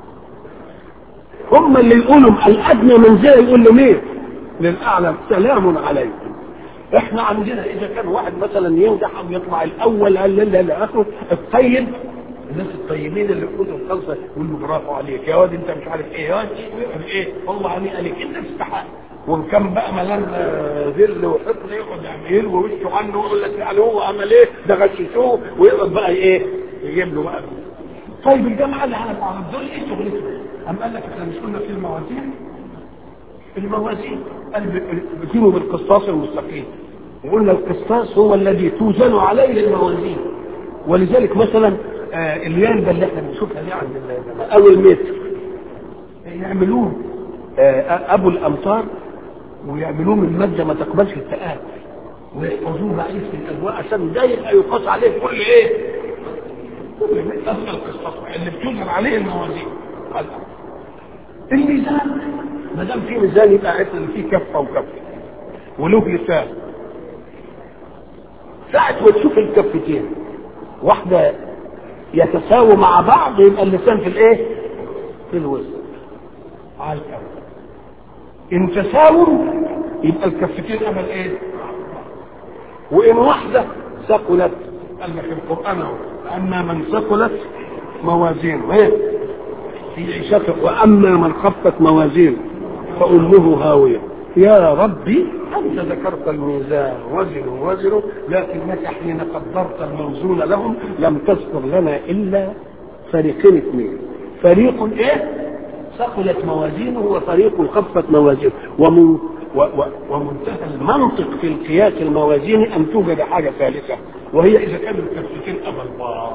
هم اللي يقولوا الادنى منزله يقول له مين للاعلى سلام عليكم احنا عندنا اذا كان واحد مثلا ينجح او يطلع الاول لا لا لا اخره الطيب الناس الطيبين اللي في كتب الخلصه يقول له برافو عليك يا واد انت مش عارف ايه يا واد ايه والله عليك عليك انت تستحق وان كان بقى ملان ذل وحقد يقعد يعمل ووشه عنه ويقول لك يعني هو عمل ايه ده غششوه ويقعد بقى ايه يجيب له بقى طيب الجماعه اللي على العرب دول ايه شغلتهم؟ قام قال لك احنا مش قلنا في الموازين الموازين قال بتجيبوا بالقسطاس المستقيم وقلنا القسطاس هو الذي توزن عليه الموازين ولذلك مثلا آه اليانبه اللي احنا بنشوفها دي عند او المتر يعملوه آه ابو الامطار ويعملوه من ماده ما تقبلش التآكل ويحفظوه بعيد في الاجواء عشان ده يبقى يقاس عليه كل ايه؟ كل القسطاس اللي بتوزن عليه الموازين الميزان ما دام في ميزان يبقى عرفنا ان في كفه وكفه وله لسان ساعة ما تشوف الكفتين واحدة يتساووا مع بعض يبقى اللسان في الايه؟ في الوسط على الأول إن تساووا يبقى الكفتين أمل إيه؟ وإن واحدة ثقلت قال لك القرآن أهو أما من ثقلت موازينه إيه؟ في عيشته وأما من خفت موازينه فأمه هاوية يا ربي أنت ذكرت الميزان وزنوا وزنوا لكنك حين قدرت الموزون لهم لم تذكر لنا إلا فريقين اثنين فريق إيه؟ ثقلت موازينه وفريق خفت موازينه ومن و و ومنتهى المنطق في القياس الموازيني ان توجد حاجه ثالثه وهي اذا كانوا الكفتين ابا الله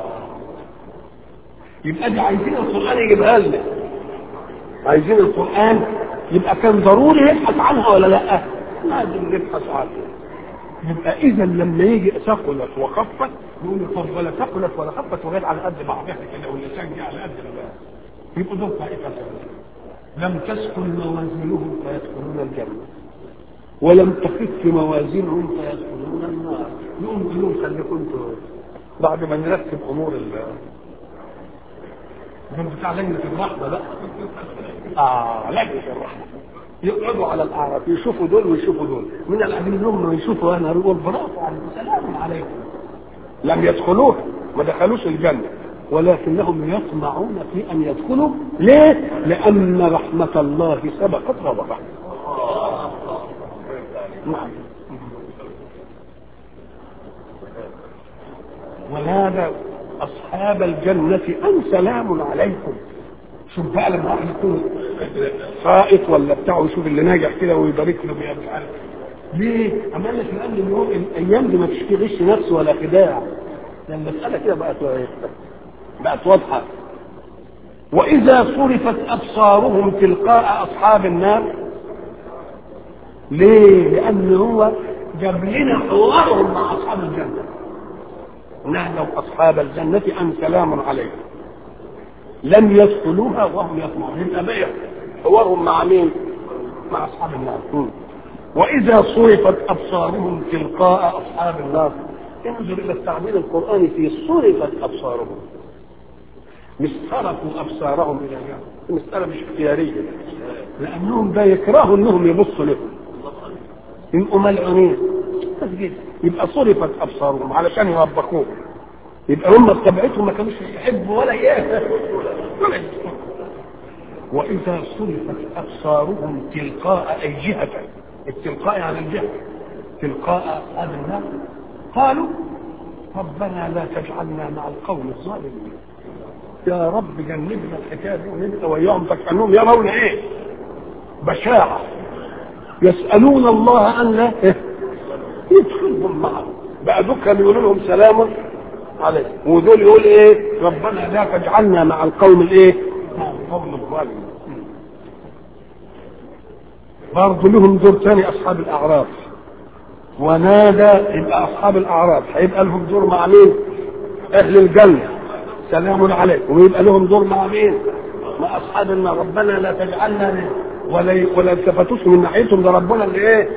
يبقى دي عايزين القران يجيبها لنا عايزين القران يبقى كان ضروري يبحث عنها ولا لا؟ لازم نبحث عنها يبقى اذا لما يجي ثقلت وخفت يقول طب ولا ثقلت ولا خفت وجت على قد بعضها كده واللسان جه على قد بعضها يبقوا دول طائفه لم تسكن موازينهم فيدخلون الجنة ولم تخف موازينهم فيدخلون النار يقوم يقول خليكم انتوا بعد ما نرتب امور ال من بتاع لجنة الرحمة بقى اه لجنة الرحمة يقعدوا على الاعراف يشوفوا دول ويشوفوا دول من الامين هم يشوفوا انا يقول برافو عليكم سلام عليكم لم يدخلوها ما دخلوش الجنة ولكنهم يطمعون في ان يدخلوا ليه؟ لان رحمة الله سبقت غضبه نعم ونادى اصحاب الجنة ان سلام عليكم شوف بقى لما واحد يكون سائط ولا بتاعه يشوف اللي ناجح كده ويبارك له بيها مش عارف ليه؟ أما قال لك لأن اليوم الأيام دي ما فيش فيه غش نفس ولا خداع لأن المسألة كده بقت بقت واضحة وإذا صرفت أبصارهم تلقاء أصحاب النار ليه؟ لأن هو جاب لنا حوارهم مع أصحاب الجنة نهدوا أصحاب الجنة أن سلام عليكم لم يدخلوها وهم يطمعون يبقى بقى حوارهم مع مين؟ مع أصحاب النار م. وإذا صرفت أبصارهم تلقاء أصحاب النار انظر إلى التعبير القرآني في صرفت أبصارهم مش صرفوا أبصارهم إلى جهة المسألة مش اختيارية لأنهم ده يكرهوا إنهم يبصوا لهم يبقوا ملعونين بس كده يبقى صرفت أبصارهم علشان يوبخوهم يبقى هم بطبيعتهم ما كانوش يحبوا ولا ايه ولا يحبوا. وإذا صرفت أبصارهم تلقاء أي جهة التلقاء يعني الجهة تلقاء أصحاب النار قالوا ربنا لا تجعلنا مع القوم الظالمين يا رب جنبنا الحكايه دي ونبقى وياهم فكانهم يرون ايه؟ بشاعه يسالون الله ان لا إيه؟ يدخلهم معهم بقى دول كانوا يقولوا لهم سلام عليكم ودول يقول ايه؟ ربنا لا تجعلنا مع القوم الايه؟ مع القوم الظالمين برضه لهم دور ثاني اصحاب الاعراف ونادى يبقى اصحاب الاعراف هيبقى لهم دور مع مين؟ اهل الجنه سلام عليكم ويبقى لهم دور مع مين؟ مع اصحاب النار ربنا لا تجعلنا ولا ولا التفتوش من ناحيتهم ده ربنا اللي ايه؟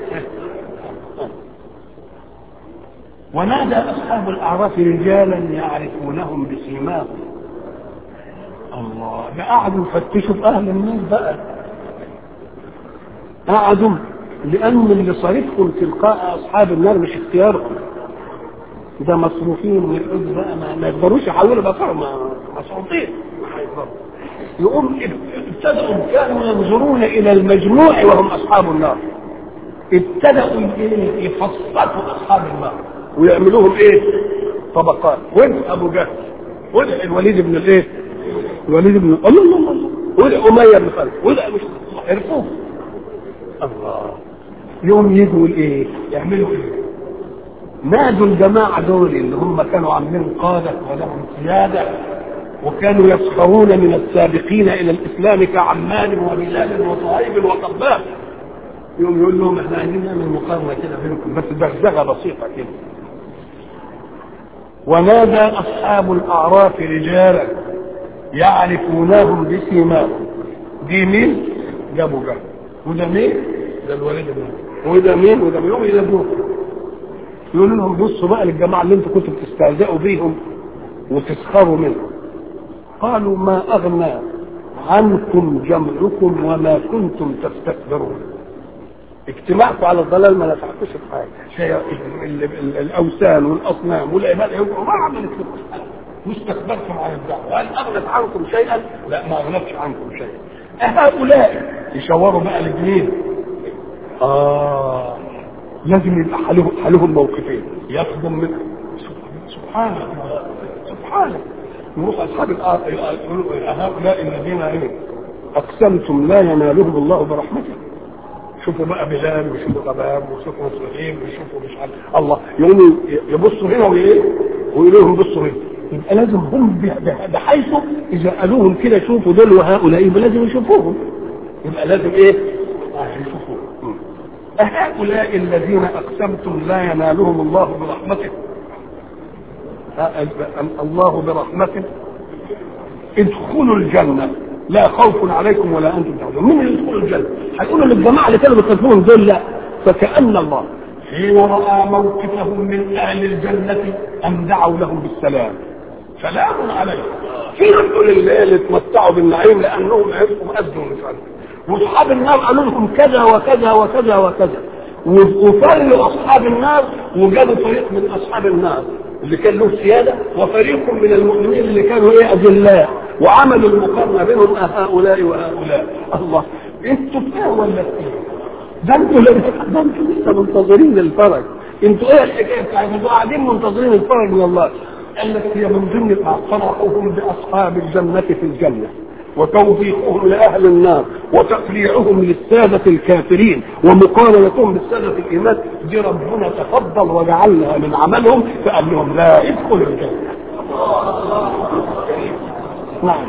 ونادى اصحاب الاعراف رجالا يعرفونهم بسيماهم الله ده قعدوا يفتشوا في اهل النار بقى قعدوا لان اللي صارفهم تلقاء اصحاب النار مش اختيارهم ده مصروفين من الحب بقى ما, ما يقدروش يحولوا بصرهم مصروفين ما هيقدروا يقوم ابتدأوا كانوا ينظرون الى المجموع وهم اصحاب النار ابتدأوا يفصلوا اصحاب النار ويعملوهم ايه طبقات وين ابو جهل وين الوليد بن الايه الوليد بن الله الله الله وين اميه بن خالد وين مش عرفوه الله يوم يجوا ايه يعملوا ايه نادوا الجماعة دول اللي هم كانوا عاملين قادة ولهم سيادة وكانوا يسخرون من السابقين إلى الإسلام كعمال وبلال وصهيب وقباب يوم يقول لهم احنا عايزين نعمل مقارنة كده بينكم بس دغدغة بسيطة كده ونادى أصحاب الأعراف رجالا يعرفونهم بسيماهم دي مين؟ جابوا جاب وده مين؟ ده الوليد بن وده مين؟ وده مين؟ وده ابنه يقولوا لهم بصوا بقى للجماعه اللي انتوا كنتوا بتستهزئوا بيهم وتسخروا منهم قالوا ما اغنى عنكم جمعكم وما كنتم تستكبرون اجتماعكم على الضلال ما نفعكوش في حاجه شيء ال- ال- الاوثان والاصنام والعباده يبقوا ما عملت لكم حاجه واستكبرتم عن الدعوه هل اغنت عنكم شيئا؟ لا ما اغنتش عنكم شيئا هؤلاء يشاوروا بقى الاثنين اه لازم يبقى حالهم حالهم موقفين يخدم من سبحانه سبحانه يروح اصحاب الارض يقولوا هؤلاء الذين ايه اقسمتم لا ينالهم الله برحمته شوفوا بقى بلال وشوفوا غباب وشوفوا صهيب وشوفوا مش عارف الله يقوموا يبصوا هنا وايه ويقولوا لهم بصوا هنا يبقى لازم هم ب- بحيث اذا قالوا لهم كده شوفوا دول وهؤلاء يبقى لازم يشوفوهم يبقى لازم ايه؟ آه يشوفوهم أهؤلاء الذين أقسمتم لا ينالهم الله برحمته أه- الله برحمته ادخلوا الجنة لا خوف عليكم ولا انتم تحزنون مين اللي يدخلوا الجنه؟ هيقولوا للجماعه اللي كانوا بيكذبون دول لا فكأن الله حين رأى موقفهم من أهل الجنة أن دعوا لهم بالسلام سلام عليكم فين دول اللي اللي اتمتعوا بالنعيم لأنهم عرفوا مأذوا مش عارف واصحاب النار قالوا لكم كذا وكذا وكذا وكذا وفروا اصحاب النار وجابوا فريق من اصحاب النار اللي كان له سياده وفريق من المؤمنين اللي كانوا ايه اذلاء وعملوا المقارنه بينهم هؤلاء وهؤلاء الله انتوا فين ولا فين؟ ده انتوا ده انتوا لسه منتظرين الفرج انتوا ايه الحكايه بتاعتكم انتوا قاعدين منتظرين الفرج من الله قال لك هي من ضمن فرحهم باصحاب الجنه في الجنه وتوبيخهم لأهل النار وتقليعهم للسادة الكافرين ومقارنتهم بالسادة الإيمان دي ربنا تفضل وجعلها من عملهم فقال لهم لا ادخلوا الجنة نعم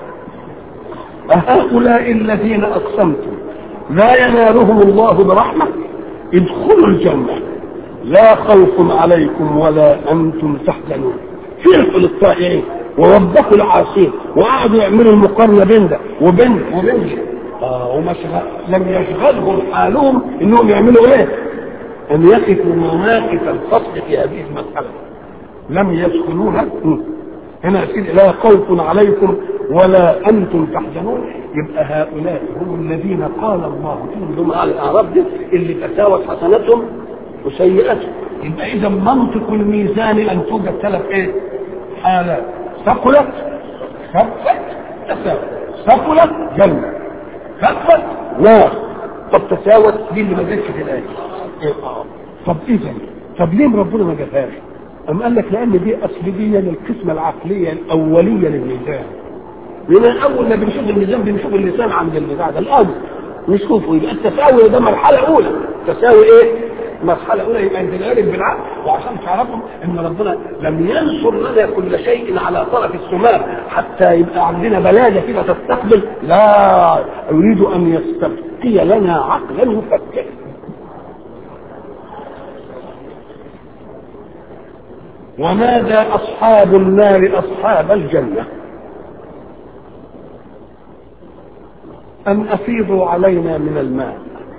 أهؤلاء الذين أقسمتم لا ينالهم الله برحمة ادخلوا الجنة لا خوف عليكم ولا أنتم تحزنون فرحوا للطائعين ووبخوا العاصين وقعدوا يعملوا المقارنه بين ده وبين وبين ده اه وما لم يشغلهم حالهم انهم يعملوا ايه؟ ان يقفوا مواقف الفصل في هذه المساله لم يدخلوها هنا يقول لا خوف عليكم ولا انتم تحزنون يبقى هؤلاء هم الذين قال الله فيهم على الاعراب دي اللي تساوت حسناتهم وسيئاتهم يبقى اذا منطق الميزان ان توجد ثلاث ايه؟ حالات ثقلت خفت تساوت ثقلت جنة خفت نار طب تساوت دي اللي ما جاتش في الآية طب إذا طب ليه ربنا ما جابهاش؟ أم قال لك لأن دي أصلية للقسمة العقلية الأولية للميزان لأن أول ما بنشوف الميزان بنشوف اللسان عند البتاع ده الأرض نشوفه يبقى التساوي ده مرحلة أولى تساوي إيه؟ مرحلة أولى يبقى أنت غالب بالعقل وعشان تعرفوا إن ربنا لم ينصر لنا كل شيء على طرف السمام حتى يبقى عندنا بلادة كده تستقبل لا يريد أن يستبقي لنا عقلا يفكر ونادى أصحاب النار أصحاب الجنة أن أفيضوا علينا من الماء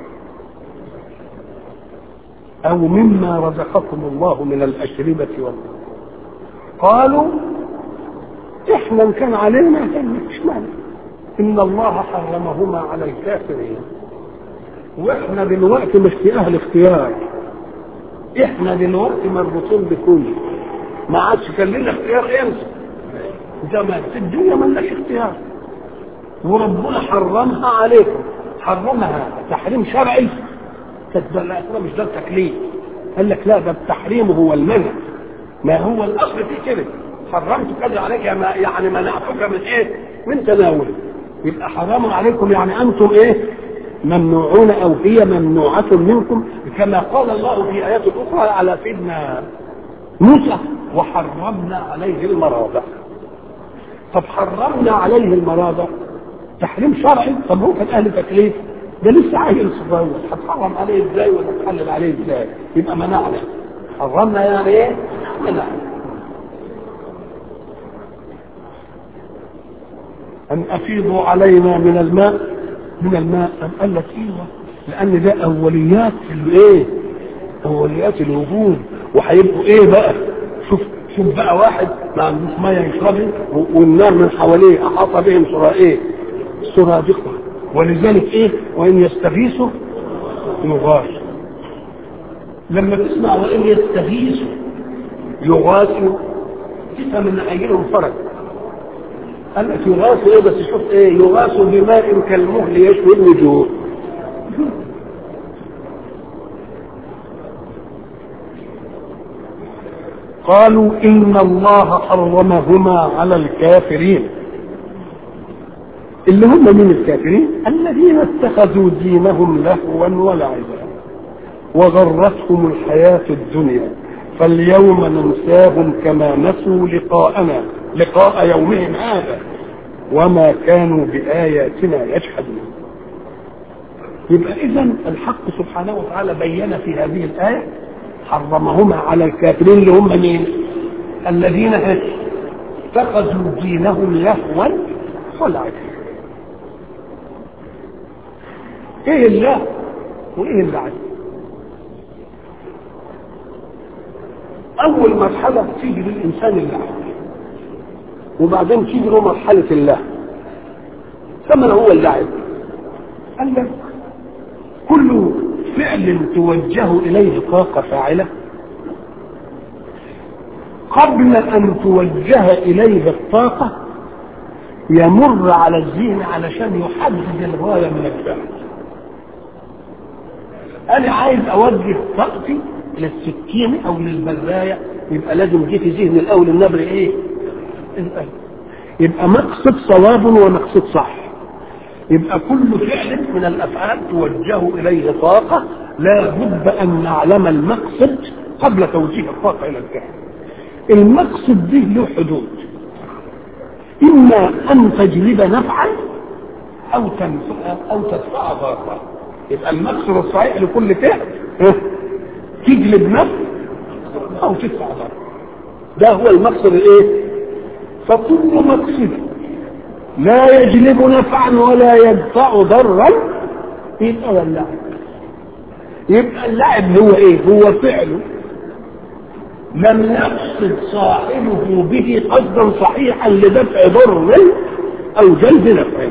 أو مما رزقكم الله من الأشربة والماء قالوا إحنا إن كان علينا كان مش معنى إن الله حرمهما على الكافرين وإحنا دلوقتي مش في أهل اختيار إحنا دلوقتي مربوطين بكل ما عادش كان لنا اختيار امتى زمان في الدنيا ملناش اختيار وربنا حرمها عليكم حرمها تحريم شرعي كانت الاخره مش ده التكليف قال لك لا ده التحريم هو المنع ما هو الاصل فيه كده حرمت كذا عليك يعني منعتك من ايه؟ من تناول يبقى حرام عليكم يعني انتم ايه؟ ممنوعون او هي ممنوعة منكم كما قال الله في ايات اخرى على سيدنا موسى وحرمنا عليه المراضع طب حرمنا عليه المراضع تحريم شرعي طب هو كان اهل تكليف ده لسه عيل صغير هتحرم عليه ازاي ولا تحلل عليه ازاي يبقى منعنا حرمنا يعني ايه منعنا ان افيضوا علينا من الماء من الماء أم قال لك ايوه لان ده اوليات الايه اوليات الوجود وهيبقوا ايه بقى شوف شوف بقى واحد ما عندوش ميه يشربها والنار من حواليه احاط بهم سرائيه سرادقه ولذلك ايه وان يستغيثوا يغاث لما تسمع وان يستغيثوا يغاثوا تفهم ان هيجي لهم فرج قال لك يغاثوا ايه بس شوف ايه يغاثوا بماء كالمهل يشوي الوجوه قالوا ان الله حرمهما على الكافرين اللي هم من الكافرين الذين اتخذوا دينهم لهوا ولعبا وغرتهم الحياة الدنيا فاليوم ننساهم كما نسوا لقاءنا لقاء يومهم هذا وما كانوا بآياتنا يجحدون يبقى إذا الحق سبحانه وتعالى بين في هذه الآية حرمهما على الكافرين اللي هم مين؟ الذين اتخذوا دينهم لهوا ولعبا ايه الله وايه اللعب اول مرحله تيجي للانسان اللعب وبعدين تيجي له مرحله الله فمن هو اللعب قال لك كل فعل توجه اليه طاقه فاعله قبل ان توجه اليه الطاقه يمر على الذهن علشان يحدد الغايه من الفعل انا عايز اوجه طاقتي للسكين او للبرايه يبقى لازم جه في ذهن الاول النبر ايه القلب يبقى مقصد صواب ومقصد صح يبقى كل فعل من الافعال توجه اليه طاقه لا بد ان نعلم المقصد قبل توجيه الطاقه الى الفعل المقصد به له حدود اما ان تجلب نفعا او تنفع او تدفع ضرا يبقى المقصد الصحيح لكل فعل تجلب نفع او تدفع ضرر ده هو المقصد الايه فكل مقصد لا يجلب نفعا ولا يدفع ضرا يبقى هو اللعب يبقى اللعب هو ايه هو فعله لم يقصد صاحبه به قصدا صحيحا لدفع ضر او جلب نفع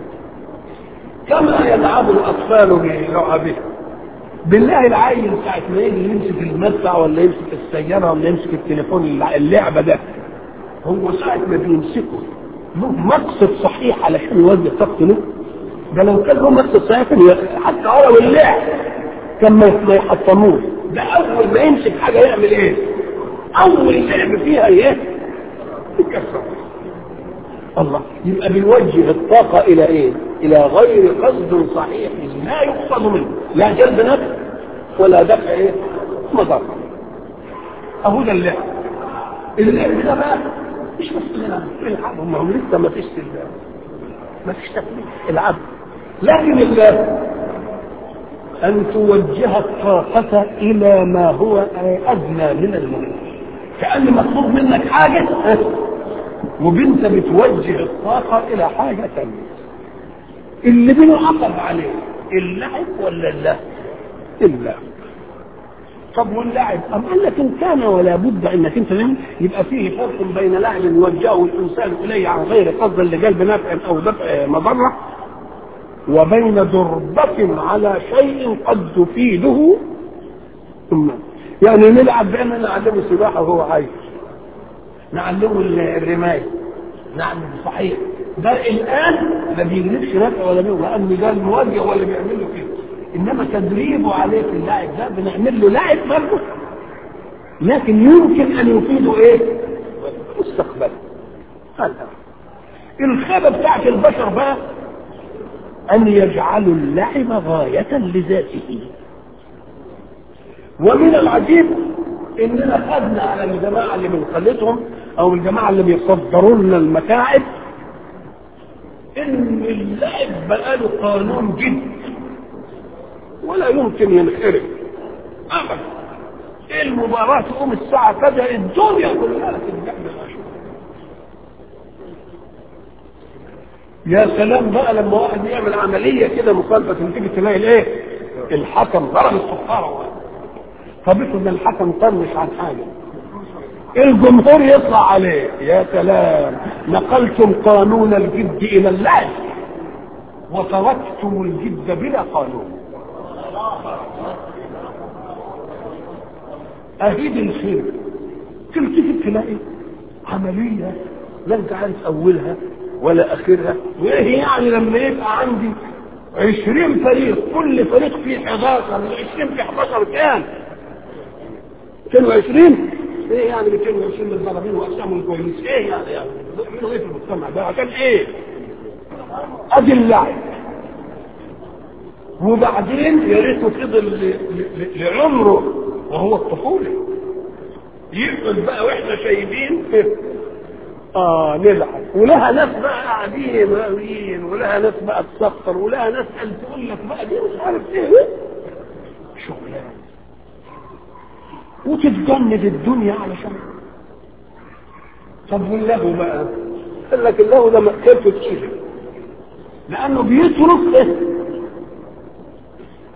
كما يلعب الاطفال بلعبهم بالله العيل ساعة ما يجي يمسك المدفع ولا يمسك السيارة ولا يمسك التليفون اللعبة ده هو ساعة ما بيمسكه له مقصد صحيح علشان يوجه طاقته له ده لو كان له مقصد صحيح كان حتى ولو اللعب كان ما يحطموش ده أول ما يمسك حاجة يعمل إيه؟ أول لعب فيها إيه؟ يكسر الله يبقى بنوجه الطاقة إلى إيه؟ إلى غير قصد صحيح لا يقصد منه لا جلب نفع ولا دفع إيه؟ مضر أهو ده اللعب اللعب ده بقى مش بس نلعب العب ما هم لسه ما فيش ما فيش تكليف العب لكن الله أن توجه الطاقة إلى ما هو أدنى من المهم كأن مطلوب منك حاجة وبنت بتوجه الطاقة إلى حاجة ثانية اللي بنعقب عليه اللعب ولا اللهو اللعب طب واللعب أم قال لك إن كان ولا بد أنك أنت منه يبقى فيه فرق بين لعب يوجهه الإنسان إليه عن غير قصد لجلب نفع أو دفع مضرة وبين ضربة على شيء قد تفيده ثم يعني نلعب بأننا نعلمه سباحة وهو عايز نعلمه الرماية نعم صحيح ده الآن ما بيجلبش نفع ولا بيه لأن ده الموجه هو اللي بيعمل له كده إنما تدريبه عليه في اللاعب ده بنعمل له لاعب برضه لكن يمكن أن يفيده إيه؟ مستقبلا هذا الخيبة بتاعت البشر بقى أن يجعلوا اللعب غاية لذاته ومن العجيب اننا خدنا على الجماعه اللي بنخلطهم او الجماعه اللي بيصدروا لنا المتاعب ان اللعب بقى له قانون جد ولا يمكن ينخرب ابدا المباراه تقوم الساعه كذا الدنيا كلها تتجمع يا سلام بقى لما واحد يعمل عمليه كده مخالفه تيجي تلاقي الايه الحكم ضرب الصفاره طب افرض الحكم طنش عن حاجه الجمهور يطلع عليه يا سلام نقلتم قانون الجد الى اللعب وتركتم الجد بلا قانون اهيد الخير تلتفت تلاقي عمليه لا انت عارف اولها ولا اخرها وايه يعني لما يبقى عندي عشرين فريق كل فريق فيه 11 العشرين في 11 كام 220 ايه يعني 220 للضربين واقسامهم كويس ايه يعني يعني بيعملوا ايه في المجتمع ده عشان ايه ادي اللعب وبعدين يا ريته فضل لعمره وهو الطفوله يقعد بقى واحنا شايفين اه نلعب ولها ناس بقى قاعدين مقاويين ولها ناس بقى تسخر ولها ناس قال تقول لك بقى دي مش عارف ايه شغلانه وتتجند الدنيا علشان طب واللهو بقى قال لك اللهو ده مأكلته تقيل لأنه بيترك إيه؟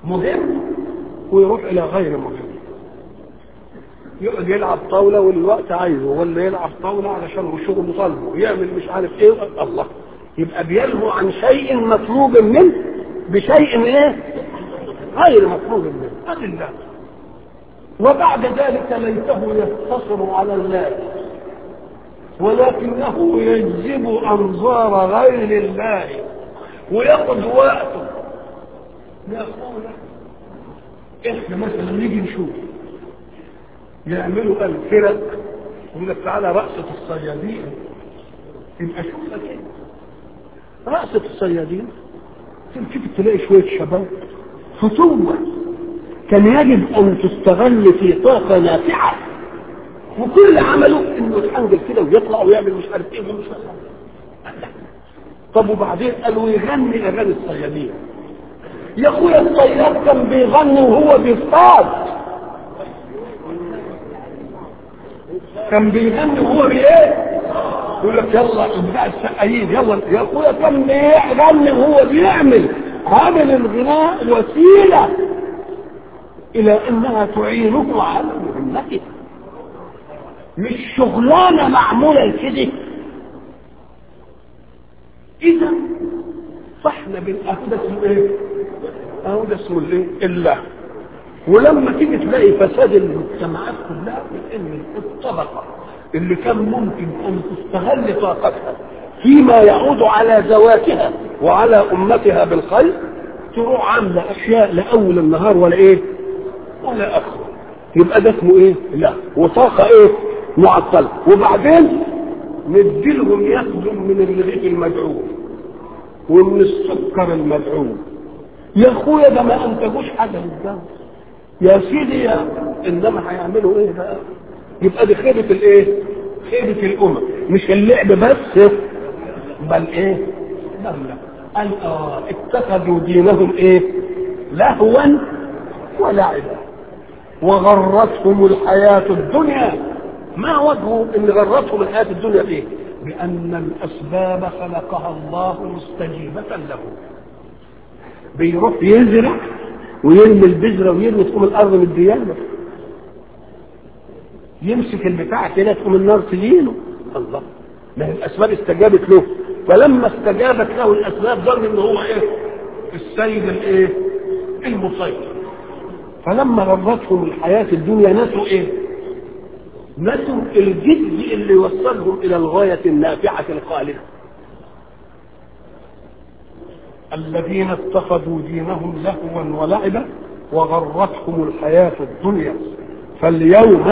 مهم ويروح الى غير مهم يقعد يلعب طاوله والوقت عايزه ولا يلعب طاوله علشان هو شغل طالبه يعمل مش عارف ايه الله يبقى بيلهو عن شيء مطلوب منه بشيء ايه غير مطلوب منه هذه الله وبعد ذلك ليته يقتصر على الله ولكنه يجذب انظار غير الله وياخذ وقته يقول احنا مثلا نيجي نشوف يعملوا الفرق يقول لك تعالى رقصة الصيادين يبقى شوفها كده رقصة الصيادين تمسك تلاقي شوية شباب فتوة كان يجب أن تستغل في طاقة نافعة وكل عمله انه يتحنجل كده ويطلع ويعمل مش عارف ايه ومش عارف طب وبعدين قالوا يغني اغاني الصيادين يا اخويا الصياد كان بيغني وهو بيصطاد كان بيغني وهو بايه يقول لك يلا بتاع السقايين يلا يا اخويا كان بيغني وهو بيعمل عامل الغناء وسيله الى انها تعينه على مهمته مش شغلانه معموله كده اذا فاحنا بنقول ده اسمه ايه؟ اهو ده اسمه الايه؟ الله ولما تيجي تلاقي فساد المجتمعات كلها ان الطبقه اللي كان ممكن ان تستغل طاقتها فيما يعود على ذواتها وعلى امتها بالخير تروح عامله اشياء لاول النهار ولا ايه؟ ولا اخره يبقى ده اسمه ايه؟ لا وطاقه ايه؟ معطله وبعدين نديلهم ياخدوا من الرغيف المدعوم ومن السكر المدعوم يا اخويا ده ما انتجوش حاجه للدم يا سيدي يا انما هيعملوا ايه بقى يبقى دي خيبه الايه خيبه الامم مش اللعب بس بل ايه بل لا قال اه اتخذوا دينهم ايه لهوا ولعبا وغرتهم الحياه الدنيا ما وجهه ان غرتهم الحياه الدنيا بايه بان الاسباب خلقها الله مستجيبه له بيروح يزرع ويرمي البذره ويرمي تقوم الارض من الديانه يمسك البتاع كده تقوم النار تلينه الله ما هي الاسباب استجابت له فلما استجابت له الاسباب ظن ان هو ايه السيد الايه المسيطر فلما غرتهم الحياه الدنيا نسوا ايه نسوا الجد اللي وصلهم الى الغايه النافعه الخالده الذين اتخذوا دينهم لهوا ولعبا وغرتهم الحياة الدنيا فاليوم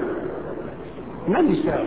ننسى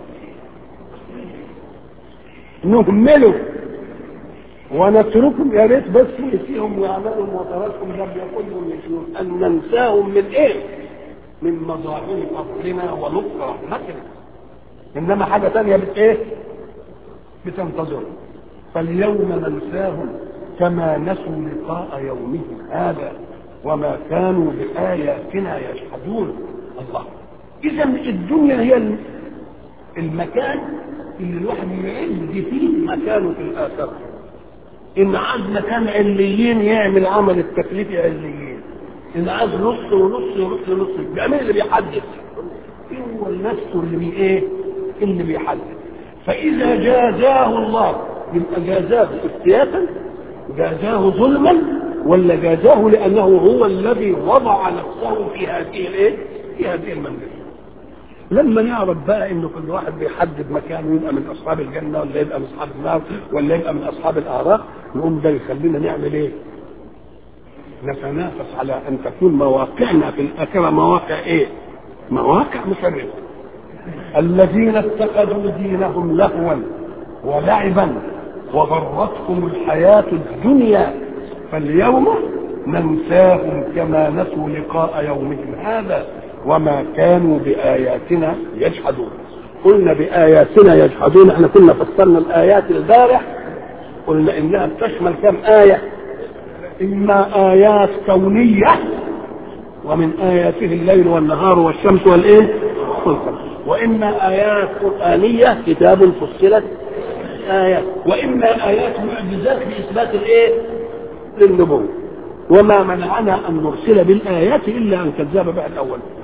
نهمله ونتركهم يا ريت بس يسيهم ويعملوا وتركهم رب يقول لهم يشون ان ننساهم من ايه؟ من مظاهر فضلنا ولطف رحمتنا انما حاجه ثانيه بت ايه؟ بتنتظر فاليوم ننساهم كما نسوا لقاء يومهم هذا وما كانوا بآياتنا يجحدون الله إذا الدنيا هي المكان اللي الواحد يعد فيه مكانه في الآخرة إن عاز مكان عليين يعمل عمل التكليف عليين إن عاز نص ونص ونص ونص يبقى مين اللي بيحدد؟ هو النفس اللي بي إيه؟ اللي بيحدد فإذا جازاه الله يبقى جازاه افتياتا جازاه ظلما ولا جازاه لانه هو الذي وضع نفسه في هذه الايه؟ في هذه المنزله. لما نعرف بقى انه كل واحد بيحدد مكانه يبقى من اصحاب الجنه ولا يبقى من اصحاب النار ولا يبقى من اصحاب الاعراف نقوم ده يخلينا نعمل ايه؟ نتنافس على ان تكون مواقعنا في الاخره مواقع ايه؟ مواقع مشرفه. الذين اتخذوا دينهم لهوا ولعبا وغرتهم الحياة الدنيا فاليوم ننساهم كما نسوا لقاء يومهم هذا وما كانوا بآياتنا يجحدون قلنا بآياتنا يجحدون احنا كنا فسرنا الآيات البارح قلنا إنها بتشمل كم آية إما آيات كونية ومن آياته الليل والنهار والشمس والإيه والقمر وإما آيات قرآنية كتاب فصلت آيات وإما آيات معجزات لإثبات الإيه؟ للنبوة وما منعنا ان نرسل بالايات الا ان كذب بها الاول